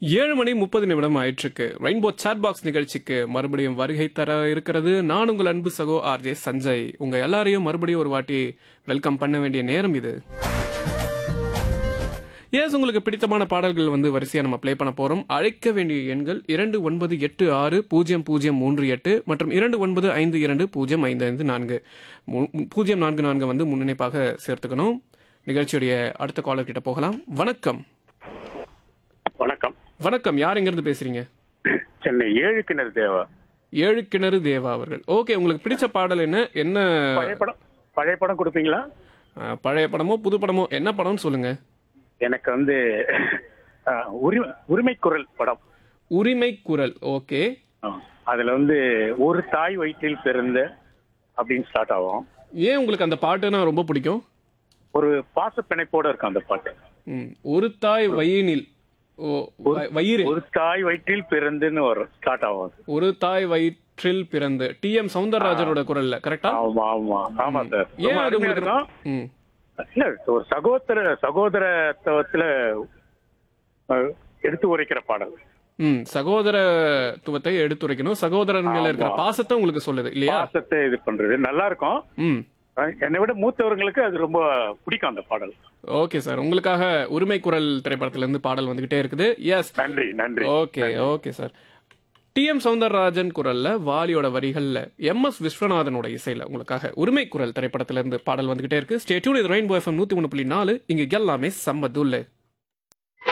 ஏழு மணி முப்பது நிமிடம் ஆயிற்றுக்கு ரெயின்போ சாட் பாக்ஸ் நிகழ்ச்சிக்கு மறுபடியும் வருகை தர இருக்கிறது நான் உங்கள் அன்பு சகோ ஆர்ஜே சஞ்சய் உங்க எல்லாரையும் மறுபடியும் ஒரு வாட்டி வெல்கம் பண்ண வேண்டிய நேரம் இது எஸ் உங்களுக்கு பிடித்தமான பாடல்கள் வந்து வரிசையா நம்ம ப்ளே பண்ண போறோம் அழைக்க வேண்டிய எண்கள் இரண்டு ஒன்பது எட்டு ஆறு பூஜ்ஜியம் பூஜ்ஜியம் மூன்று எட்டு மற்றும் இரண்டு ஒன்பது ஐந்து இரண்டு பூஜ்ஜியம் ஐந்து ஐந்து நான்கு மு- பூஜ்ஜியம் நான்கு நான்கு வந்து முன்னிணைப்பாக சேர்த்துக்கணும் நிகழ்ச்சியுடைய அடுத்த காலர் கிட்ட போகலாம் வணக்கம் வணக்கம் வணக்கம் யார் எங்கிருந்து பேசுறீங்க சென்னை ஏழு கிணறு தேவா ஏழு கிணறு தேவா அவர்கள் ஓகே உங்களுக்கு பிடிச்ச பாடல் என்ன என்ன பழைய படம் பழைய படம் கொடுப்பீங்களா அஹ், பழைய படமோ புது படமோ என்ன படம்னு சொல்லுங்க எனக்கு வந்து அஹ், உரிமை உரிமை குரல் படம் உரிமை குரல் ஓகே ஆ. அதுல வந்து ஒரு தாய் வயிற்றில் பிறந்த அப்படின்னு ஸ்டார்ட் ஆகும் ஏன் உங்களுக்கு அந்த பாட்டுனா ரொம்ப பிடிக்கும் ஒரு பாச பிணைப்போட இருக்கும் அந்த பாட்டு ம், ஒரு தாய் வயினில் ஓ வ- வயிறு ஒரு தாய் வயிற்றில் பிறந்துன்னு வரும் ஸ்டார்ட் ஆகும் அது. ஒரு தாய் வயிற்றில் பிறந்து டி எம் சவுந்தரராஜனோட குரல்ல கரெக்டா ஆமா ஆமா ஆமா சார் ஏன் ரொம்ப அது அருமையா உங்களுக்கு இருக்கும் ம் இல்ல ஒரு சகோதர சகோதரத்துவத்துல அஹ், எடுத்து உரைக்கிற பாடல் ம் சகோதரத்துவத்தை எடுத்துரைக்கணும் சகோதரன் மேல இருக்கிற ஆமா. பாசத்தை உங்களுக்கு சொல்லுது இல்லையா பாசத்தை இது பண்றது நல்லா இருக்கும் ம் என்னை விட மூத்தவர்களுக்கு அது ரொம்ப பிடிக்கும் அந்த பாடல் ஓகே சார் உங்களுக்காக உரிமை குரல் திரைப்படத்துல இருந்து பாடல் வந்துகிட்டே இருக்குது எஸ் நன்றி நன்றி okay okay sir T M Soundararajan குரல்ல வாலியோட வரிகள்ல எம் எஸ் விஸ்வநாதனோட இசையில உங்களுக்காக உரிமை குரல் திரைப்படத்துல இருந்து பாடல் வந்துகிட்டே இருக்கு ஸ்டேட்யூன் இது ரெயின்போ எஃப்எம் நூத்தி ஒன்று புள்ளி நாலு இங்க எல்லாமே சம்மதுல்ல